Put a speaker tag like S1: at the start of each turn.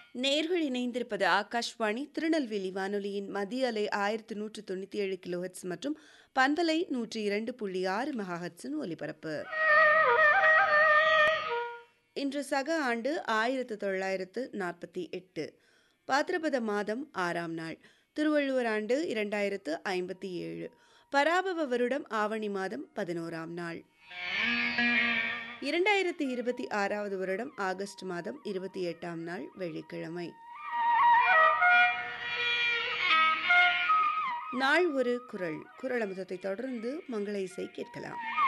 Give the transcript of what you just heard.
S1: நேர்கள் இணைந்திருப்பது ஆகாஷ்வாணி திருநெல்வேலி வானொலியின் மத்திய அலை ஆயிரத்து நூற்று தொண்ணூற்றி ஏழு கிலோஹெட்ஸ் மற்றும் பண்பலை நூற்றி இரண்டு புள்ளி ஆறு மெகாஹெட்ஸின் ஒலிபரப்பு இன்று சக ஆண்டு ஆயிரத்து தொள்ளாயிரத்து நாற்பத்தி எட்டு பாத்திரபத மாதம் ஆறாம் நாள் திருவள்ளுவர் ஆண்டு இரண்டாயிரத்து ஐம்பத்தி ஏழு பராபவ வருடம் ஆவணி மாதம் பதினோராம் நாள் இரண்டாயிரத்தி இருபத்தி ஆறாவது வருடம் ஆகஸ்ட் மாதம் இருபத்தி எட்டாம் நாள் வெள்ளிக்கிழமை நாள் ஒரு குரல் குரல் அமுதத்தை தொடர்ந்து மங்கள இசை கேட்கலாம்